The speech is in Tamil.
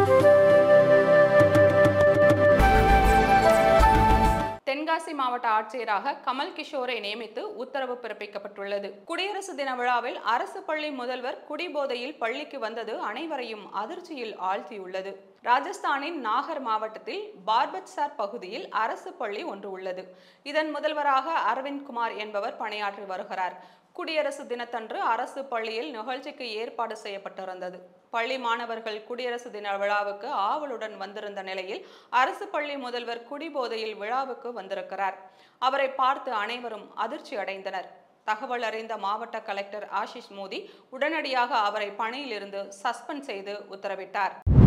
தென்காசி மாவட்ட ஆட்சியராக கமல் கிஷோரை நியமித்து உத்தரவு பிறப்பிக்கப்பட்டுள்ளது குடியரசு தின விழாவில் அரசு பள்ளி முதல்வர் குடிபோதையில் பள்ளிக்கு வந்தது அனைவரையும் அதிர்ச்சியில் ஆழ்த்தியுள்ளது ராஜஸ்தானின் நாகர் மாவட்டத்தில் பார்பத்சார் பகுதியில் அரசு பள்ளி ஒன்று உள்ளது இதன் முதல்வராக அரவிந்த் குமார் என்பவர் பணியாற்றி வருகிறார் குடியரசு தினத்தன்று அரசு பள்ளியில் நிகழ்ச்சிக்கு ஏற்பாடு செய்யப்பட்டிருந்தது பள்ளி மாணவர்கள் குடியரசு தின விழாவுக்கு ஆவலுடன் வந்திருந்த நிலையில் அரசு பள்ளி முதல்வர் குடிபோதையில் விழாவுக்கு வந்திருக்கிறார் அவரை பார்த்து அனைவரும் அதிர்ச்சி அடைந்தனர் தகவல் அறிந்த மாவட்ட கலெக்டர் ஆஷிஷ் மோதி உடனடியாக அவரை பணியிலிருந்து சஸ்பெண்ட் செய்து உத்தரவிட்டார்